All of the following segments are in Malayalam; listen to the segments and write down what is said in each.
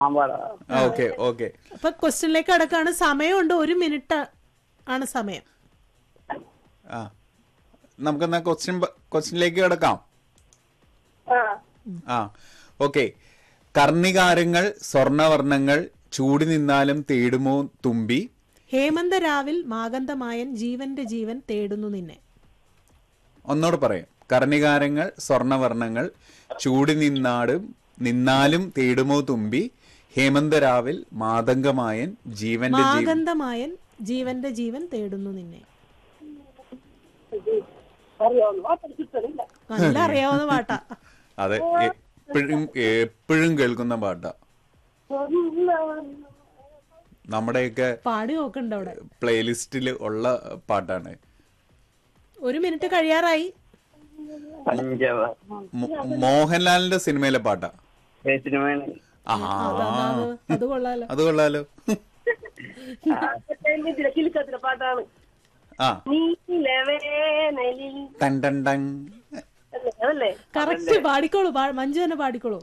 മാമ്പാട ഓക്കെ ഓക്കെ അപ്പൊ ക്വസ്റ്റ്യനിലേക്ക് അടക്കാണ് സമയമുണ്ട് ഒരു മിനിറ്റ് ആണ് സമയം ആ നമുക്കെന്നാ ക്വസ്റ്റ്യൻ ക്വസ്റ്റ്യനിലേക്ക് കിടക്കാം ആ ആ ഓക്കെ കർണികാരങ്ങൾ സ്വർണവർണ്ണങ്ങൾ ചൂടി നിന്നാലും തേടുമോ തുമ്പി ഹേമന്ത രാവിൽ മാഗന്ധമായൻ ജീവന്റെ ജീവൻ തേടുന്നു നിന്നെ ഒന്നോട് പറയാം കർണികാരങ്ങൾ സ്വർണവർണ്ണങ്ങൾ ചൂടി നിന്നാടും നിന്നാലും തേടുമോ തുമ്പി ഹേമന്തരാവിൽ മാതംഗമായൻ ജീവന്റെ ജീവൻ മാഗന്ധമായൻ ജീവന്റെ ജീവൻ തേടുന്നു നിന്നെ അറിയാവുന്ന പാട്ട് കിട്ടണില്ല നല്ല അറിയാവുന്ന പാട്ടാ അതെ എപ്പോഴും എപ്പോഴും കേൾക്കുന്ന പാട്ടാ നമ്മുടെയൊക്കെ പാടി നോക്കണ്ട അവിടെ പ്ലേലിസ്റ്റിൽ ഉള്ള പാട്ടാണ് ഒരു മിനിറ്റ് കഴിയാറായി പഞ്ചവ മോ- മോഹൻലാലിന്റെ സിനിമയിലെ പാട്ടാ സിനിമയാണ് ആ അത് അത് കൊള്ളാലോ അത് കൊള്ളാലോ കിലുക്കത്തിലെ പാട്ടാണ് ആ നീലവേനലിൽ ടൻ ടൻ ടൻ അതല്ലേ കറക്റ്റ് പാടിക്കോളൂ പാ- മഞ്ജു തന്നെ പാടിക്കോളൂ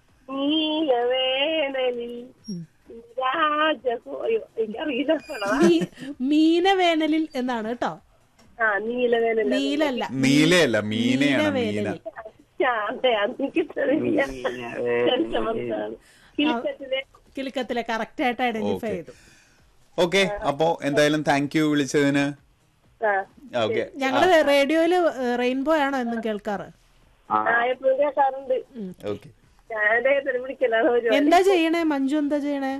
നീലവേനലിൽ രാജകോ അയ്യോ എനിക്കറിയില്ല മീ- മീനവേനലിൽ എന്നാണ് കേട്ടോ ആ നീലവേനൽ നീലല്ല നീലയല്ല മീനയാണ് മീന മീനവേനലിൽ അതെ കിട്ടണില്ല ചരിത്രമത്താണ് കിലുക്കത്തിലെ കിലുക്കത്തിലെ കറക്റ്റ് ആയിട്ട് ഐഡന്റിഫൈ Okay. ചെയ്തു ഓക്കെ അപ്പോ എന്തായാലും താങ്ക് യു വിളിച്ചതിന് ആ ഓക്കെ ഞങ്ങള് റേഡിയോയില് റെയിൻബോ ആണോ എന്നും കേൾക്കാറ് ആ എപ്പോഴും കേൾക്കാറുണ്ട് ഓക്കെ ഞാൻ അദ്ദേഹത്തിന് വിളിക്കലാണ് ഒരു എന്താ ചെയ്യണേ മഞ്ജു എന്താ ചെയ്യണേ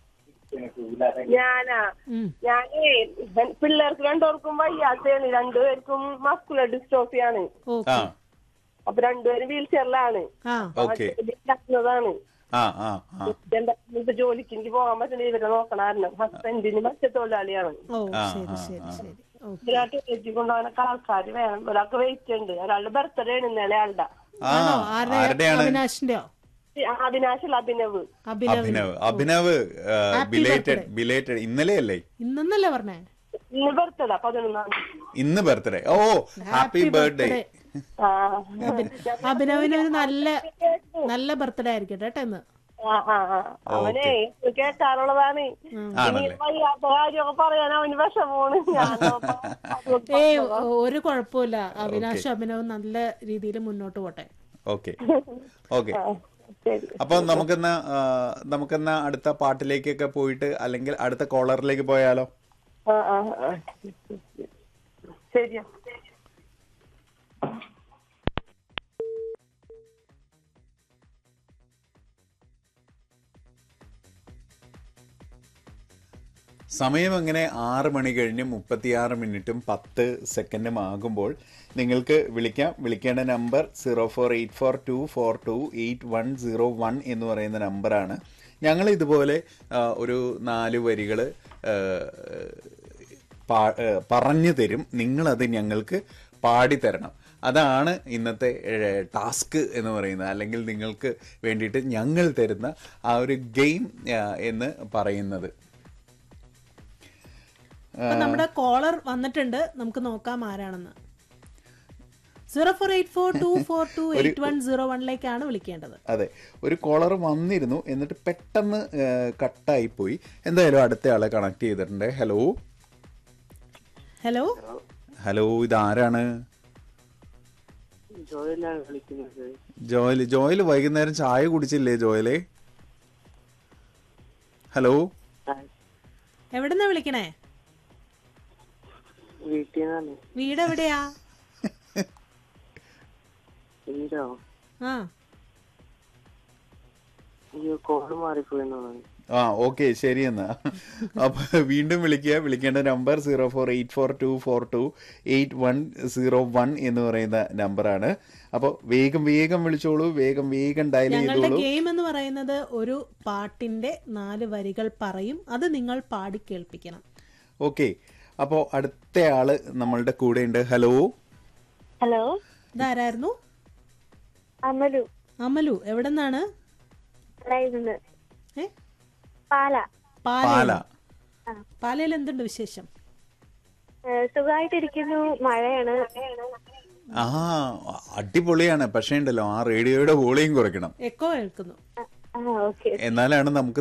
ഞാനാ ഉം. ഞാനേ പിള്ളേർക്ക് രണ്ടുപേർക്കും വയ്യാത്തയാണ് രണ്ടുപേർക്കും മസ്കുലർ ഡിസ്ട്രോഫിയാണ് ഓക്കെ ആ അപ്പൊ രണ്ടുപേരും വീൽ ചെയറിലാണ് ആ ഓക്കെ ാണ് ആ ആ ആ ഇപ്പൊ ജോലിക്ക് എനിക്ക് പോകാൻ പറ്റില്ല ഇവരെ നോക്കണമായിരുന്നു ഹസ്ബൻഡിന് മത്സ്യത്തൊഴിലാളിയാണ് ഓ ആ, ശരി ആ, ശരി ആ. ശരി ഓ ഒരാൾക്ക് വെച്ച് കൊണ്ടുപോകാനൊക്കെ ആൾക്കാർ വേണം ഒരാൾക്ക് വെയിറ്റ് ഉണ്ട് ഒരാളുടെ ബർത്ത്ഡേ ആണ് ഇന്നലെ ആളുടെ ആ ആണോ ആരുടെ ആരുടെയാണ് അവിനാശിന്റെയോ അവിനാശിൽ Abhinav Abhinav Abhinav Abhinav Happy belated birthday. Belated ഇന്നലെ അല്ലേ ഇന്നല്ലേ പറഞ്ഞേ ഇന്ന് ബർത്ത്ഡേ പതിനൊന്നാം ഇന്ന് ബർത്ത്ഡേ ഓ ഹാപ്പി ബർത്ത്ഡേ ആ അഭിനവിന് ഒരു നല്ല നല്ല ബർത്ത്ഡേ ആയിരിക്കട്ടെ കേട്ടോ ഇന്ന് ആ ആ ആ അവനെ കേൾക്കാറുള്ളതാണ് ഇനി ആണല്ലേ വയ്യാത്ത കാര്യമൊക്കെ പറയാൻ അവന് വിഷമമാണ് ഞാൻ ഏ ഒരു കുഴപ്പമില്ല അവിനാശും അഭിനവും നല്ല രീതിയിൽ മുന്നോട്ട് പോട്ടെ ഓക്കെ ഓക്കെ ശരി അപ്പൊ നമുക്കെന്നാ ആ, നമുക്കെന്നാ അടുത്ത പാട്ടിലേക്കൊക്കെ പോയിട്ട് അല്ലെങ്കിൽ അടുത്ത കോളറിലേക്ക് പോയാലോ ആ ആ ആ ശരിയാ സമയം അങ്ങനെ ആറ് മണി കഴിഞ്ഞ് മുപ്പത്തിയാറ് മിനിറ്റും പത്ത് സെക്കൻഡും ആകുമ്പോൾ നിങ്ങൾക്ക് വിളിക്കാം വിളിക്കേണ്ട number zero four eight four two four two eight one zero one എന്ന് പറയുന്ന നമ്പറാണ് ഞങ്ങൾ ഇതുപോലെ ആ, ഒരു നാല് വരികൾ പറഞ്ഞു തരും നിങ്ങളത് ഞങ്ങൾക്ക് പാടിത്തരണം അതാണ് ഇന്നത്തെ ടാസ്ക് എന്ന് പറയുന്നത് അല്ലെങ്കിൽ നിങ്ങൾക്ക് വേണ്ടിയിട്ട് ഞങ്ങൾ തരുന്ന ആ ഒരു ഗെയിം എന്ന് പറയുന്നത് അപ്പൊ നമ്മുടെ കോളർ വന്നിട്ടുണ്ട് നമുക്ക് നോക്കാം ആരാണെന്ന് zero four eight four two four two eight one zero വണ്ണിലേക്കാണ് വിളിക്കേണ്ടത് അതെ ഒരു കോളർ വന്നിരുന്നു എന്നിട്ട് പെട്ടെന്ന് കട്ടായി പോയി എന്തായാലും അടുത്ത ആളെ കണക്ട് ചെയ്തിട്ടുണ്ട് ഹലോ ഹലോ ഹലോ ഇതാരാണ് ജോയിലാണ് വിളിക്കുന്നത് ജോയൽ ജോയൽ വൈകുന്നേരം ചായ കുടിച്ചില്ലേ ജോയലെ ഹലോ എവിടുന്നാ വിളിക്കണേ വീട്ടിൽ നിന്നാണ് വീട് എവിടെയാ വീടോ ആ അയ്യോ കോള് മാറിപ്പോയെന്നാണ് ആ ഓക്കെ ശരി എന്നാ അപ്പൊ വീണ്ടും വിളിക്കുക വിളിക്കേണ്ട number zero four eight four two four two eight one zero one എന്ന് പറയുന്ന നമ്പറാണ് അപ്പോൾ വേഗം വേഗം വിളിച്ചോളൂ വേഗം വേഗം ഡയൽ ഞങ്ങളുടെ ചെയ്തോളൂ ഗെയിം എന്ന് പറയുന്നത് ഒരു പാട്ടിന്റെ നാല് വരികൾ പറയും അത് നിങ്ങൾ പാടി കേൾപ്പിക്കണം ഓക്കെ അപ്പോൾ അടുത്ത ആള് നമ്മളുടെ കൂടെ ഉണ്ട് ഹലോ ഹലോ ഇതാരായിരുന്നു അമലു അമലു എവിടെ നിന്നാണ് ഇന്ന് ഏ പാല പാല പാല പാലയിൽ എന്തുണ്ട് വിശേഷം സുഖമായിട്ടിരിക്കുന്നു മഴയാണ് ആ അടിപൊളിയാണ് പക്ഷേ ഉണ്ടല്ലോ ആ റേഡിയോയുടെ വോളിയം കുറയ്ക്കണം എക്കോ കേൾക്കുന്നു ആ ഓക്കെ എന്നാലാണ് നമുക്ക്